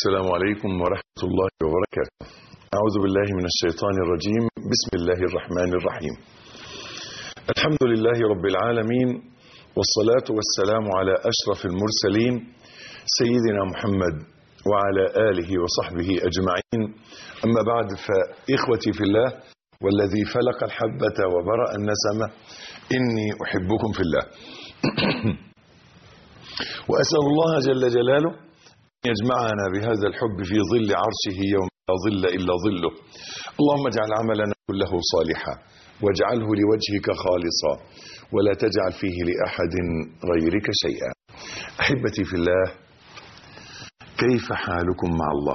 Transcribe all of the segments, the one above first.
السلام عليكم ورحمة الله وبركاته أعوذ بالله من الشيطان الرجيم بسم الله الرحمن الرحيم الحمد لله رب العالمين والصلاة والسلام على أشرف المرسلين سيدنا محمد وعلى آله وصحبه أجمعين أما بعد فإخوتي في الله والذي فلق الحبة وبرأ النسمة إني أحبكم في الله وأسأل الله جل جلاله يجمعنا بهذا الحب في ظل عرشه يوم لا ظل إلا ظله اللهم اجعل عملنا كله صالحا واجعله لوجهك خالصا ولا تجعل فيه لأحد غيرك شيئا أحبتي في الله كيف حالكم مع الله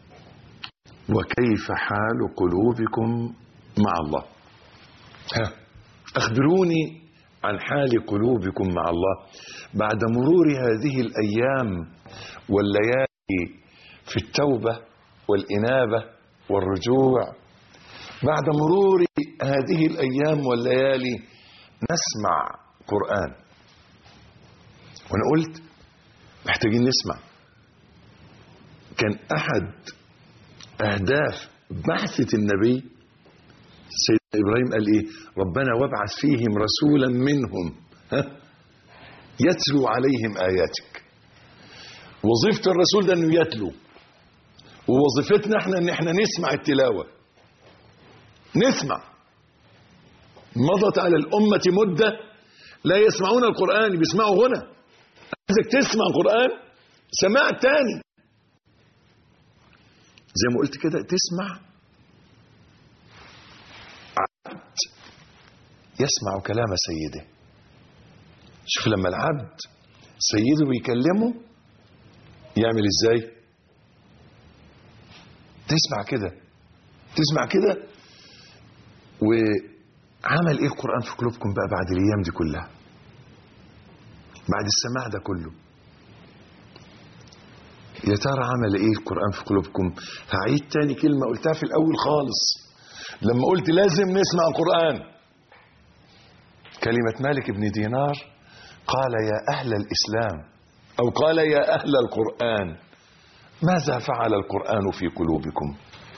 وكيف حال قلوبكم مع الله ها أخبروني عن حال قلوبكم مع الله بعد مرور هذه الأيام والليالي في التوبة والإنابة والرجوع بعد مرور هذه الأيام والليالي نسمع قرآن وأنا قلت محتاجين نسمع كان أحد أهداف بعثة النبي سيدنا إبراهيم قال إيه ربنا وابعث فيهم رسولا منهم ها يتلو عليهم آياتك وظيفة الرسول ده انه يتلو ووظيفتنا احنا ان احنا نسمع التلاوة نسمع مضت على الأمة مدة لا يسمعون القرآن بيسمعوا غنى عايزك تسمع قرآن سماع تاني زي ما قلت كده تسمع عبد يسمع كلام سيده شوف لما العبد سيده بيكلمه يعمل ازاي تسمع كده تسمع كده وعمل ايه القرآن في قلوبكم بقى بعد الايام دي كلها بعد السماع ده كله يا ترى عمل ايه القرآن في قلوبكم هعيد تاني كلمة قلتها في الاول خالص لما قلت لازم نسمع القرآن كلمة مالك بن دينار قال يا أهل الإسلام أو قال يا أهل القرآن ماذا فعل القرآن في قلوبكم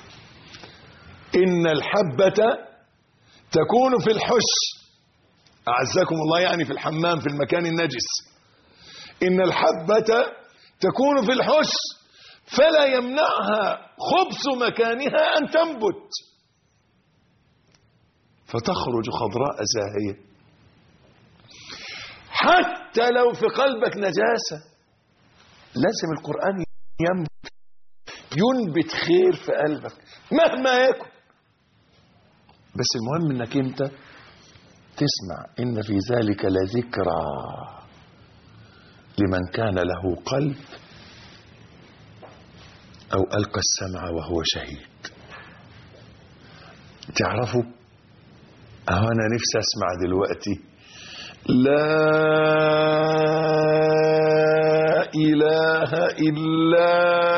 إن الحبة تكون في الحش أعزكم الله يعني في الحمام في المكان النجس إن الحبة تكون في الحش فلا يمنعها خبث مكانها أن تنبت فتخرج خضراء زاهية حتى لو في قلبك نجاسة لازم القرآن ينبت ينبت خير في قلبك مهما يكن بس المهم انك انت تسمع ان في ذلك لذكرى لمن كان له قلب او القى السمع وهو شهيد تعرفوا اهو انا نفسي اسمع دلوقتي لا إله إلا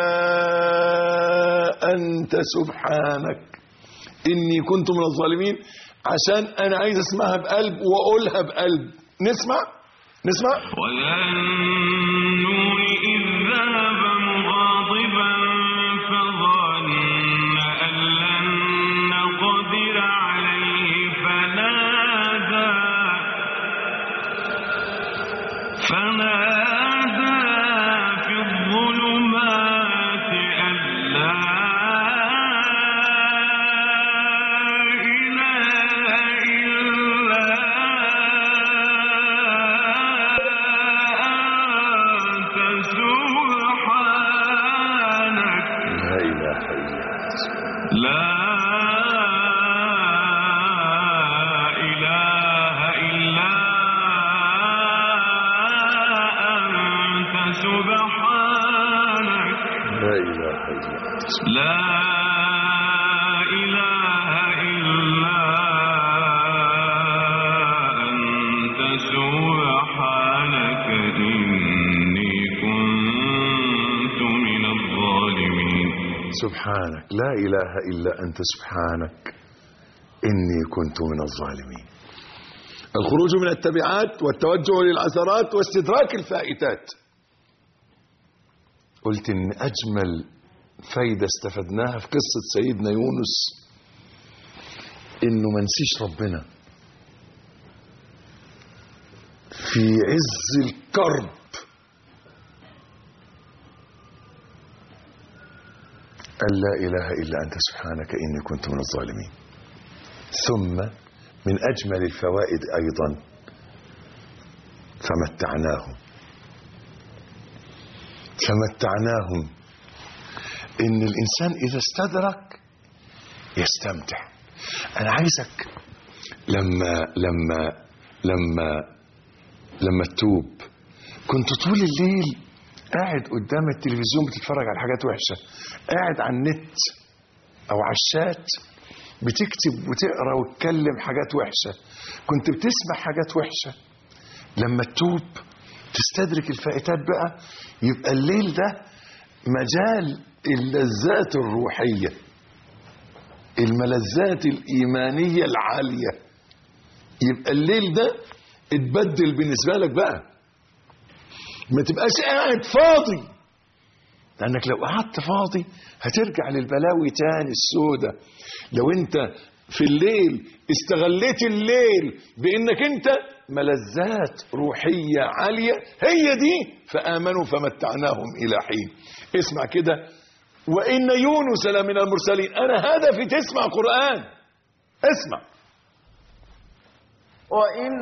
أنت سبحانك إني كنت من الظالمين عشان أنا عايز أسمعها بقلب وأقولها بقلب نسمع نسمع وذنون إذ ذهب مغاضبا فظن أن لن نقدر عليه فنادى فنادى في الظلمات أن لا إله إلا أنت سبحانك لا إله إلا أنت لا إله إلا أنت سبحانك لا إله إلا أنت لا إله إلا أنت سبحانك إني كنت من الظالمين سبحانك لا إله إلا أنت سبحانك إني كنت من الظالمين الخروج من التبعات والتوجه للعثرات واستدراك الفائتات قلت إن أجمل فايدة استفدناها في قصة سيدنا يونس انه ما نسيش ربنا في عز الكرب أن لا إله إلا أنت سبحانك إني كنت من الظالمين ثم من أجمل الفوائد أيضا فمتعناهم فمتعناهم إن الإنسان إذا استدرك يستمتع أنا عايزك لما لما لما لما تتوب كنت طول الليل قاعد قدام التلفزيون بتتفرج على حاجات وحشة قاعد على النت أو على الشات بتكتب وتقرا وتكلم حاجات وحشة كنت بتسمع حاجات وحشة لما تتوب تستدرك الفائتات بقى يبقى الليل ده مجال اللذات الروحية الملذات الإيمانية العالية يبقى الليل ده اتبدل بالنسبة لك بقى ما تبقاش قاعد فاضي لأنك لو قعدت فاضي هترجع للبلاوي تاني السودة لو انت في الليل استغليت الليل بانك انت ملذات روحية عالية هي دي فآمنوا فمتعناهم إلى حين اسمع كده وإن يونس لمن المرسلين أنا هدفي تسمع قرآن اسمع وإن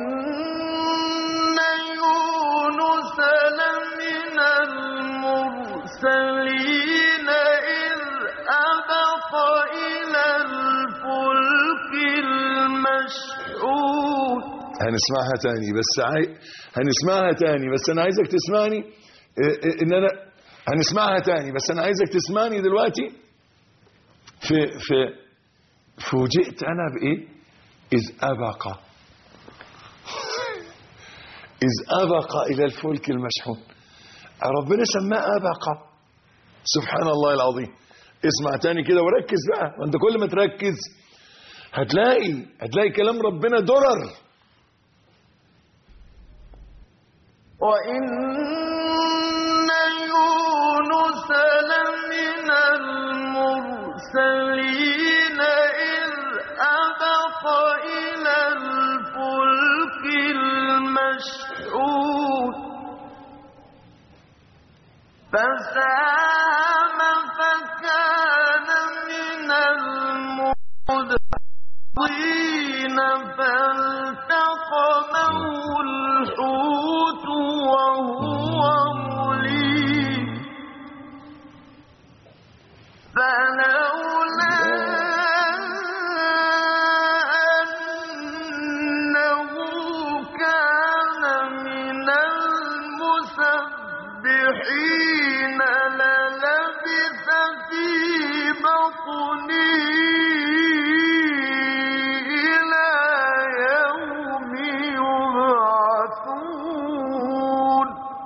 يونس لمن المرسلين إذ أبق إلى الفلك المشحون هنسمعها تاني بس عاي... هنسمعها تاني بس أنا عايزك تسمعني إيه إيه إن أنا هنسمعها تاني بس أنا عايزك تسمعني دلوقتي في في فوجئت أنا بإيه؟ إذ أبق إذ أبق إلى الفلك المشحون ربنا سماه أبق سبحان الله العظيم اسمع تاني كده وركز بقى وانت كل ما تركز هتلاقي هتلاقي كلام ربنا درر وإن يونس لمن المرسلين إذ أبق إلى الفلك المشحون فساهم فكان من المدحضين فالتقمه الحوت وهو مليم فلولا أنه كان من المسبحين للبث في بطنه إلى يوم يبعثون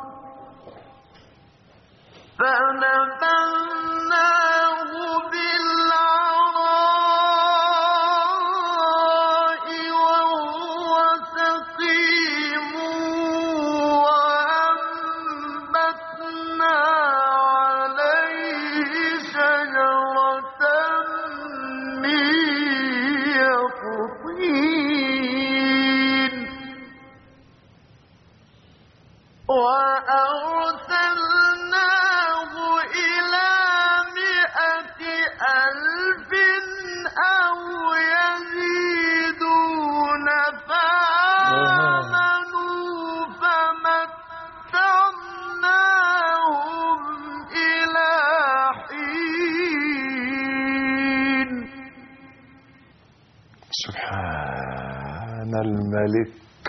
فنبذناه بالعراء وهو سقيم وأنبتنا عليه شجرة من يقطين وأرسلناه إلى مئة ألف أو يزيدون فآمنوا فمتعناهم إلى حين سبحان الملك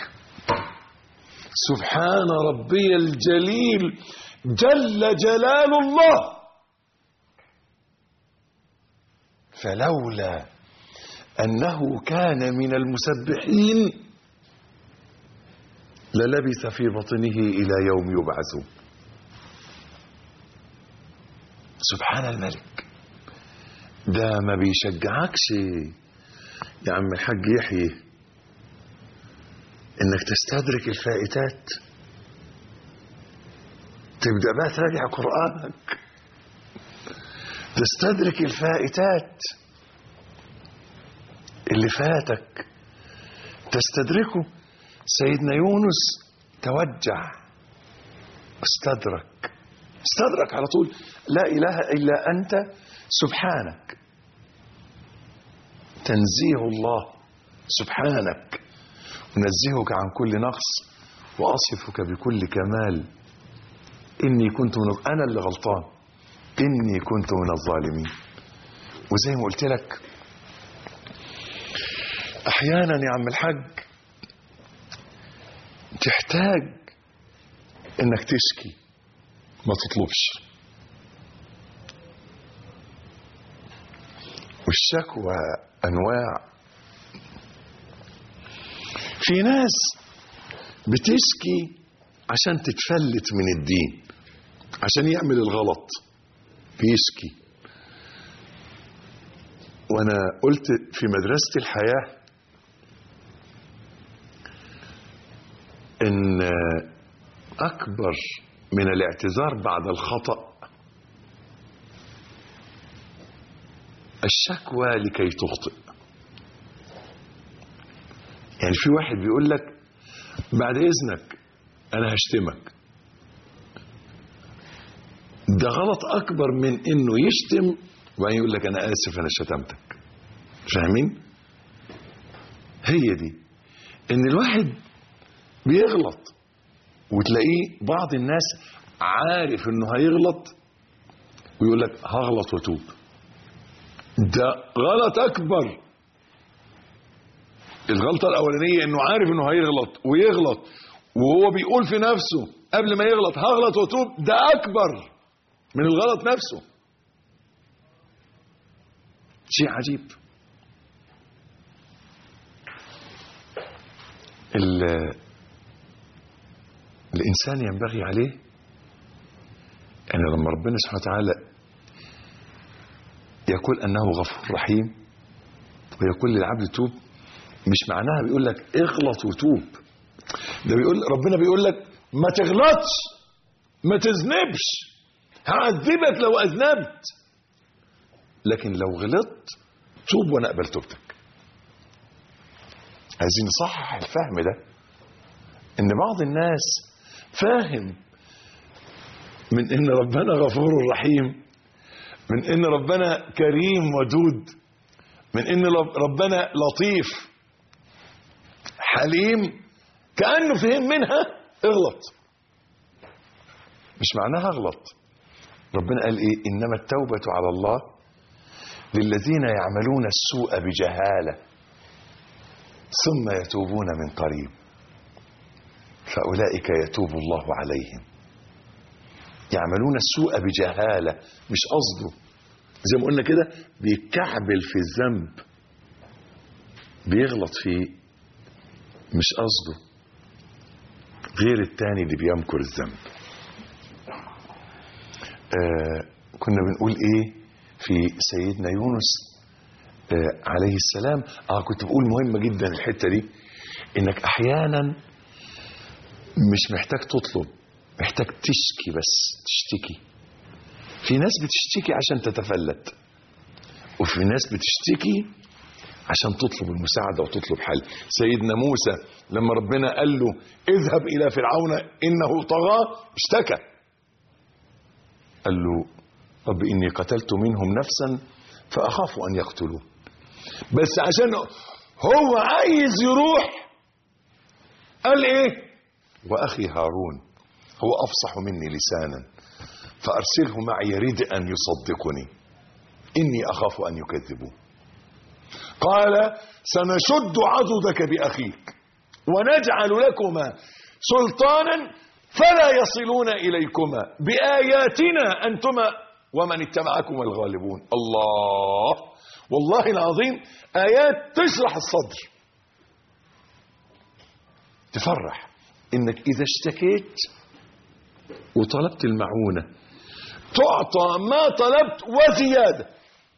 سبحان ربي الجليل جل جلال الله فلولا انه كان من المسبحين للبث في بطنه الى يوم يبعثون سبحان الملك ده ما بيشجعكش يا عم الحاج يحيى انك تستدرك الفائتات تبدا بقى تراجع قرانك تستدرك الفائتات اللي فاتك تستدركه سيدنا يونس توجع استدرك استدرك على طول لا إله إلا أنت سبحانك تنزيه الله سبحانك أنزهك عن كل نقص وأصفك بكل كمال إني كنت من أنا اللي غلطان إني كنت من الظالمين وزي ما قلت لك أحيانا يا عم الحاج تحتاج إنك تشكي ما تطلبش والشكوى أنواع في ناس بتشكي عشان تتفلت من الدين عشان يعمل الغلط بيشكي وانا قلت في مدرسة الحياة ان اكبر من الاعتذار بعد الخطأ الشكوى لكي تخطئ يعني في واحد بيقول لك بعد اذنك انا هشتمك ده غلط اكبر من انه يشتم وبعدين يقول لك انا اسف انا شتمتك فاهمين هي دي ان الواحد بيغلط وتلاقيه بعض الناس عارف انه هيغلط ويقول لك هغلط واتوب ده غلط اكبر الغلطه الاولانيه انه عارف انه هيغلط ويغلط وهو بيقول في نفسه قبل ما يغلط هغلط واتوب ده اكبر من الغلط نفسه شيء عجيب ال- الإنسان ينبغي عليه أن لما ربنا سبحانه وتعالى يقول أنه غفور رحيم ويقول للعبد توب مش معناها بيقول لك اغلط وتوب ده بيقول ربنا بيقول لك ما تغلطش ما تذنبش هعذبك لو أذنبت لكن لو غلطت توب وانا اقبل توبتك عايزين نصحح الفهم ده ان بعض الناس فاهم من ان ربنا غفور رحيم من ان ربنا كريم ودود من ان ربنا لطيف حليم كانه فهم منها اغلط مش معناها اغلط ربنا قال ايه انما التوبه على الله للذين يعملون السوء بجهاله ثم يتوبون من قريب فاولئك يتوب الله عليهم يعملون السوء بجهاله مش قصده زي ما قلنا كده بيكعبل في الذنب بيغلط فيه مش قصده غير التاني اللي بيمكر الذنب آه كنا بنقول ايه في سيدنا يونس آه عليه السلام اه كنت بقول مهمة جدا الحتة دي انك احيانا مش محتاج تطلب محتاج تشكي بس تشتكي في ناس بتشتكي عشان تتفلت وفي ناس بتشتكي عشان تطلب المساعدة وتطلب حل سيدنا موسى لما ربنا قال له اذهب إلى فرعون إنه طغى اشتكى قال له رب إني قتلت منهم نفسا فأخاف أن يقتلون بس عشان هو عايز يروح قال ايه وأخي هارون هو أفصح مني لسانا فأرسله معي يريد أن يصدقني إني أخاف أن يكذبون قال سنشد عضدك بأخيك ونجعل لكما سلطانا فلا يصلون إليكما بآياتنا أنتما ومن اتبعكم الغالبون الله والله العظيم آيات تشرح الصدر تفرح إنك إذا اشتكيت وطلبت المعونة تعطى ما طلبت وزيادة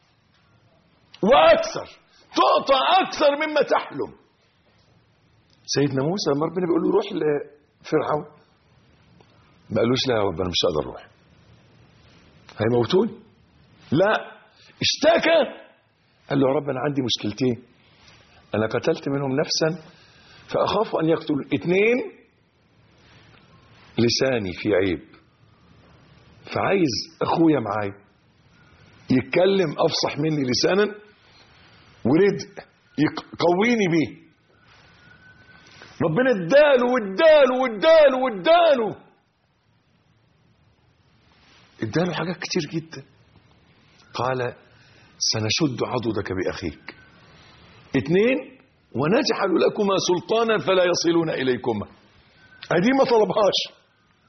وأكثر تعطى أكثر مما تحلم سيدنا موسى لما ربنا بيقول له روح لفرعون ما قالوش لا يا رب أنا مش هقدر أروح هيموتوني لا اشتكى قال له يا رب انا عندي مشكلتين انا قتلت منهم نفسا فاخاف ان يقتل اثنين لساني في عيب فعايز اخويا معايا يتكلم افصح مني لسانا ورزق يقويني بيه ربنا اداله واداله واداله واداله اداله حاجات كتير جدا قال سنشد عضدك باخيك اثنين ونجعل لكما سلطانا فلا يصلون اليكما ادي ما طلبهاش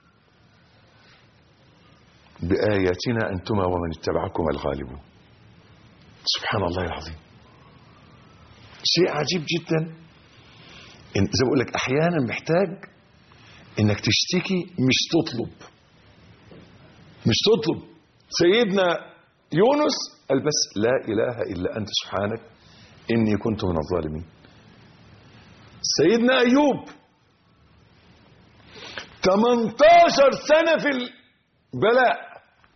بآياتنا أنتما ومن اتبعكما الغالبون سبحان الله العظيم شيء عجيب جدا إن زي ما بقول لك أحيانا محتاج إنك تشتكي مش تطلب مش تطلب سيدنا يونس قال بس لا إله إلا أنت سبحانك إني كنت من الظالمين سيدنا أيوب 18 سنة في البلاء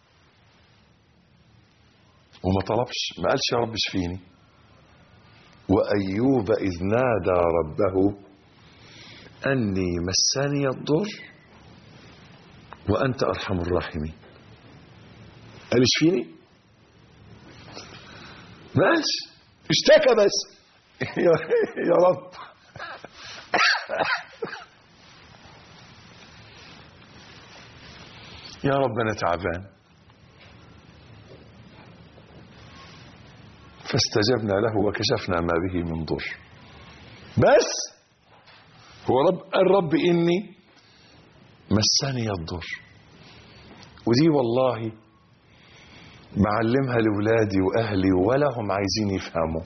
وما طلبش ما قالش يا رب اشفيني وأيوب إذ نادى ربه أني مسني الضر وأنت أرحم الراحمين قال اشفيني ما قالش اشتكى بس يا يا رب يا رب انا تعبان فاستجبنا له وكشفنا ما به من ضر بس هو رب الرب اني مسني الضر ودي والله بعلمها لاولادي واهلي ولا هم عايزين يفهموا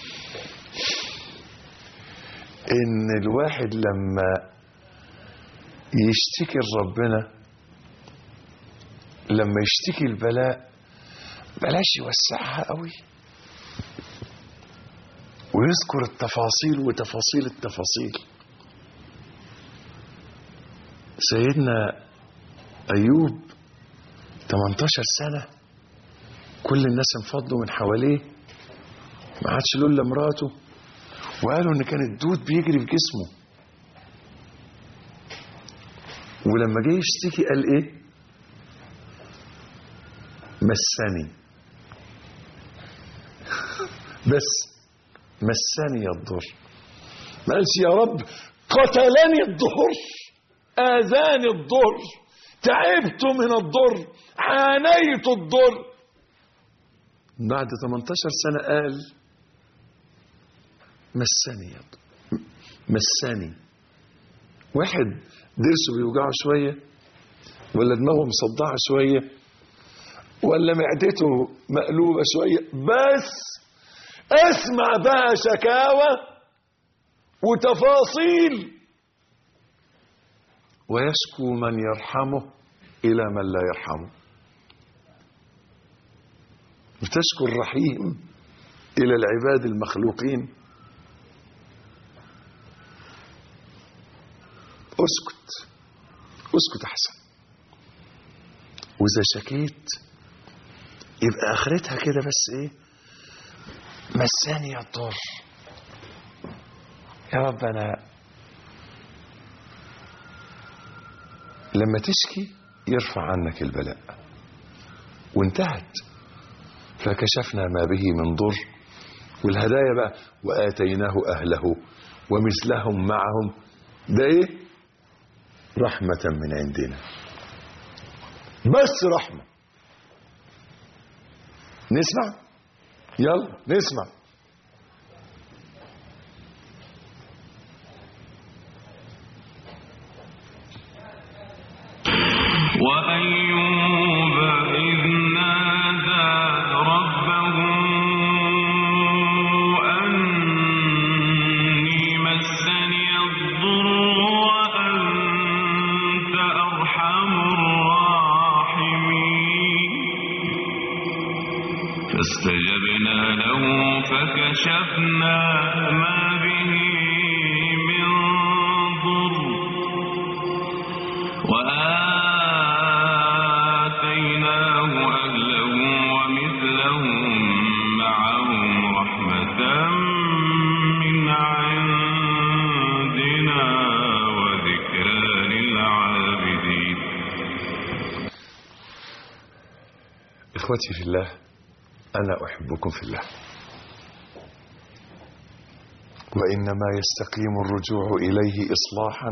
ان الواحد لما يشتكي لربنا لما يشتكي البلاء بلاش يوسعها قوي ويذكر التفاصيل وتفاصيل التفاصيل سيدنا ايوب 18 سنه كل الناس انفضوا من حواليه ما عادش له الا مراته وقالوا ان كان الدود بيجري في جسمه ولما جه يشتكي قال ايه مسني بس مسني الضر ما قالش يا رب قتلني الضر اذاني الضر تعبت من الضر عانيت الضر بعد 18 سنة قال مسني الضر مسني واحد ضرسه بيوجعه شوية ولا دماغه مصدعة شوية ولا معدته مقلوبة شوية بس اسمع بقى شكاوى وتفاصيل ويشكو من يرحمه إلى من لا يرحمه وتشكو الرحيم إلى العباد المخلوقين اسكت اسكت أحسن وإذا شكيت يبقى آخرتها كده بس إيه مساني الضر يا رب أنا لما تشكي يرفع عنك البلاء وانتهت فكشفنا ما به من ضر والهدايا بقى وآتيناه أهله ومثلهم معهم ده إيه رحمة من عندنا بس رحمة نسمع يلا نسمع وأيوب إذ نادى ربه أني مسني الضر وأنت أرحم الراحمين فاستجبنا له فكشفنا ما به من ضر إخوتي في الله أنا أحبكم في الله وإنما يستقيم الرجوع إليه إصلاحا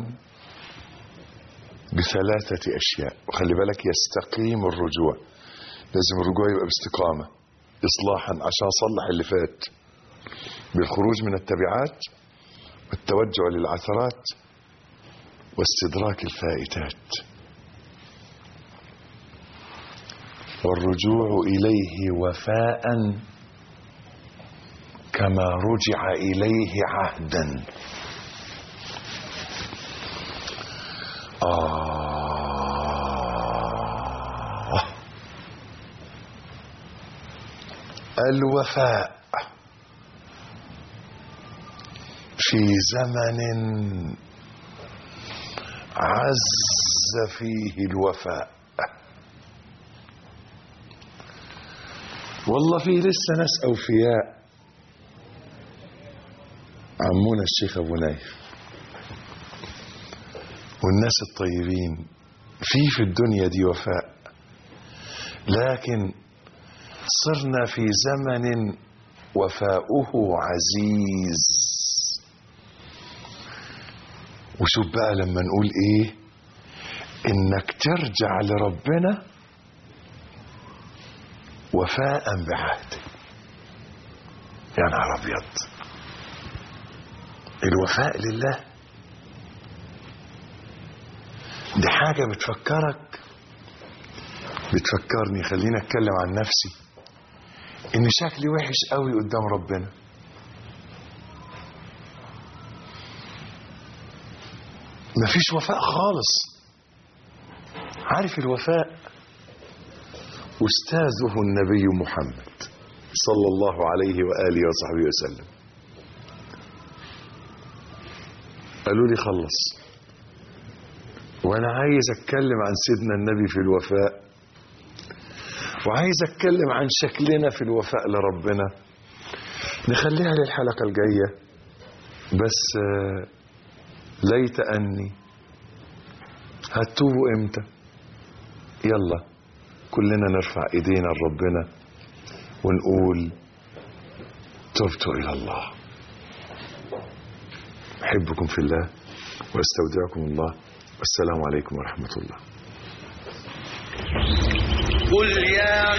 بثلاثة أشياء وخلي بالك يستقيم الرجوع لازم الرجوع يبقى باستقامة إصلاحا عشان أصلح اللي فات بالخروج من التبعات والتوجع للعثرات واستدراك الفائتات والرجوع إليه وفاء كما رجع إليه عهدا آه الوفاء في زمن عز فيه الوفاء والله في لسه ناس أوفياء عمونا الشيخ أبو نايف والناس الطيبين في في الدنيا دي وفاء لكن صرنا في زمن وفاؤه عزيز وشوف بقى لما نقول ايه انك ترجع لربنا وفاء بعهده يا نهار ابيض الوفاء لله دي حاجة بتفكرك بتفكرني خليني اتكلم عن نفسي ان شكلي وحش قوي قدام ربنا مفيش وفاء خالص عارف الوفاء أستاذه النبي محمد صلى الله عليه وآله وصحبه وسلم قالوا لي خلص وأنا عايز أتكلم عن سيدنا النبي في الوفاء وعايز أتكلم عن شكلنا في الوفاء لربنا نخليها للحلقة الجاية بس آه، ليت أني هتوبوا إمتى يلا كلنا نرفع ايدينا لربنا ونقول تبت الى الله احبكم في الله واستودعكم الله والسلام عليكم ورحمه الله قل يا